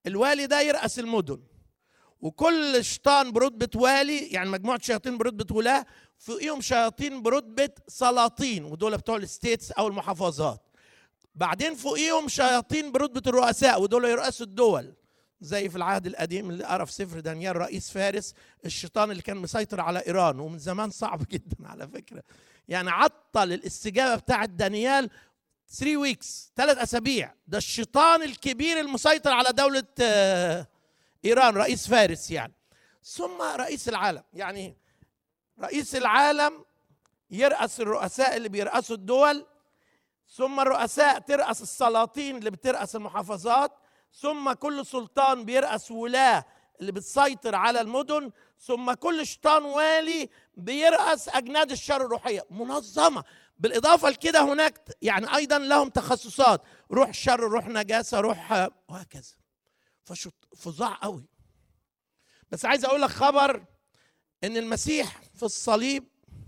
الوالي ده يرأس المدن وكل شيطان برتبة والي يعني مجموعة شياطين برتبة ولاة فوقيهم شياطين برتبة سلاطين ودول بتوع الستيتس أو المحافظات بعدين فوقيهم شياطين برتبة الرؤساء ودول يرأسوا الدول زي في العهد القديم اللي قرا في سفر دانيال رئيس فارس الشيطان اللي كان مسيطر على ايران ومن زمان صعب جدا على فكره يعني عطل الاستجابه بتاعه دانيال 3 ويكس ثلاث اسابيع ده الشيطان الكبير المسيطر على دوله آه، ايران رئيس فارس يعني ثم رئيس العالم يعني رئيس العالم يرأس الرؤساء اللي بيرأسوا الدول ثم الرؤساء ترأس السلاطين اللي بترأس المحافظات ثم كل سلطان بيرأس ولاة اللي بتسيطر على المدن ثم كل شيطان والي بيرأس أجناد الشر الروحية منظمة بالإضافة لكده هناك يعني أيضا لهم تخصصات روح شر روح نجاسة روح وهكذا فشط فظاع قوي بس عايز أقول لك خبر إن المسيح في الصليب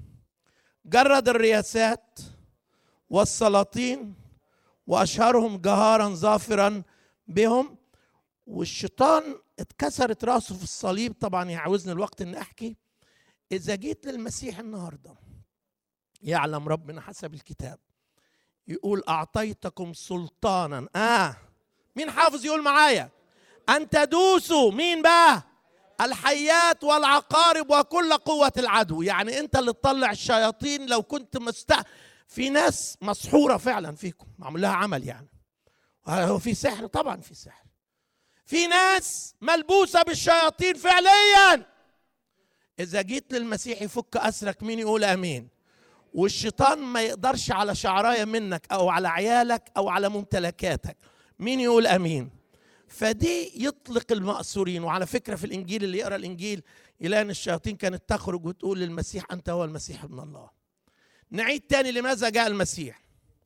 جرد الرياسات والسلاطين واشهرهم جهارا ظافرا بهم والشيطان اتكسرت راسه في الصليب طبعا يعوزني الوقت ان احكي اذا جيت للمسيح النهارده يعلم ربنا حسب الكتاب يقول اعطيتكم سلطانا اه مين حافظ يقول معايا ان تدوسوا مين بقى الحيات والعقارب وكل قوة العدو يعني انت اللي تطلع الشياطين لو كنت مست في ناس مسحورة فعلا فيكم معمول لها عمل يعني هو في سحر طبعا في سحر في ناس ملبوسة بالشياطين فعليا إذا جيت للمسيح يفك أسرك مين يقول أمين والشيطان ما يقدرش على شعراية منك أو على عيالك أو على ممتلكاتك مين يقول أمين فدي يطلق المأسورين وعلى فكرة في الإنجيل اللي يقرأ الإنجيل يلاقي أن الشياطين كانت تخرج وتقول للمسيح أنت هو المسيح ابن الله نعيد تاني لماذا جاء المسيح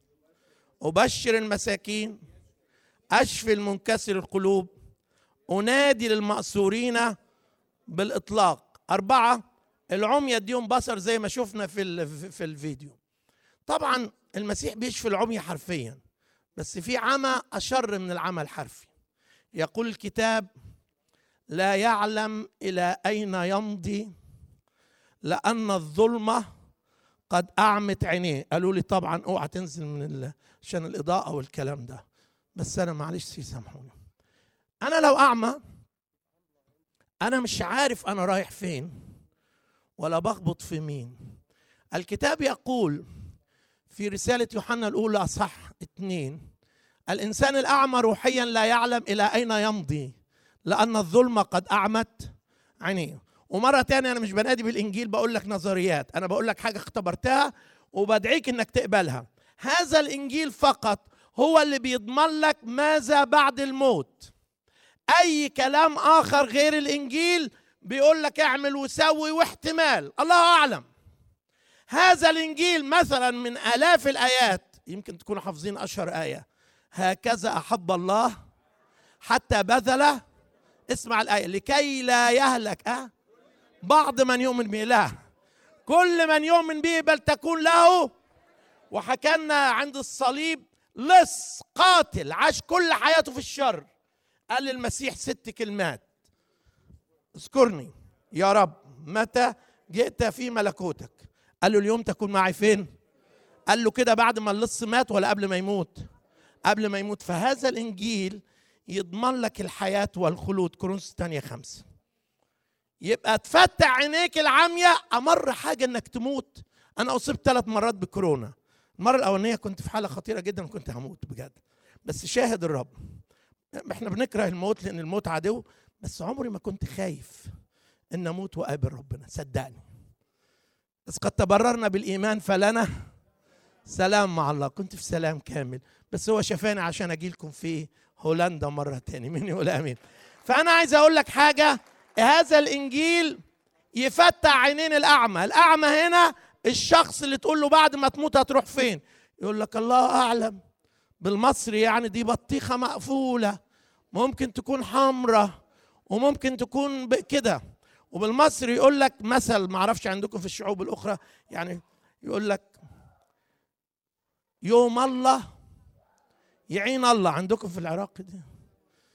أبشر المساكين أشفي المنكسر القلوب أنادي للمأسورين بالإطلاق أربعة العمي يديهم بصر زي ما شفنا في ال- في الفيديو طبعا المسيح بيشفي العمي حرفيا بس في عمى أشر من العمى الحرفي يقول الكتاب لا يعلم إلى أين يمضي لأن الظلمة قد أعمت عينيه قالوا لي طبعا اوعى تنزل من ال... عشان الإضاءة والكلام ده بس أنا معلش سامحوني أنا لو أعمى أنا مش عارف أنا رايح فين ولا بخبط في مين الكتاب يقول في رسالة يوحنا الأولى صح اتنين الإنسان الأعمى روحيا لا يعلم إلى أين يمضي لأن الظلمة قد أعمت عينيه ومرة تانية أنا مش بنادي بالإنجيل بقول لك نظريات أنا بقول لك حاجة اختبرتها وبدعيك إنك تقبلها هذا الإنجيل فقط هو اللي بيضمن لك ماذا بعد الموت أي كلام آخر غير الإنجيل بيقول لك اعمل وسوي واحتمال الله أعلم هذا الإنجيل مثلا من آلاف الآيات يمكن تكونوا حافظين أشهر آية هكذا أحب الله حتى بذل اسمع الآية لكي لا يهلك أه بعض من يؤمن به لا كل من يؤمن به بل تكون له وحكى لنا عند الصليب لص قاتل عاش كل حياته في الشر قال للمسيح ست كلمات اذكرني يا رب متى جئت في ملكوتك قال له اليوم تكون معي فين قال له كده بعد ما اللص مات ولا قبل ما يموت قبل ما يموت فهذا الانجيل يضمن لك الحياه والخلود كورنثوس الثانيه خمسه يبقى تفتح عينيك العاميه امر حاجه انك تموت انا اصبت ثلاث مرات بكورونا المره الاولانيه كنت في حاله خطيره جدا وكنت هموت بجد بس شاهد الرب احنا بنكره الموت لان الموت عدو بس عمري ما كنت خايف ان اموت واقابل ربنا صدقني بس قد تبررنا بالايمان فلنا سلام مع الله كنت في سلام كامل بس هو شفاني عشان اجي لكم في هولندا مره تاني مين يقول امين فانا عايز اقول لك حاجه هذا الانجيل يفتح عينين الاعمى الاعمى هنا الشخص اللي تقول له بعد ما تموت هتروح فين يقول لك الله اعلم بالمصري يعني دي بطيخه مقفوله ممكن تكون حمراء وممكن تكون كده وبالمصري يقول لك مثل ما اعرفش عندكم في الشعوب الاخرى يعني يقول لك يوم الله يعين الله عندكم في العراق دي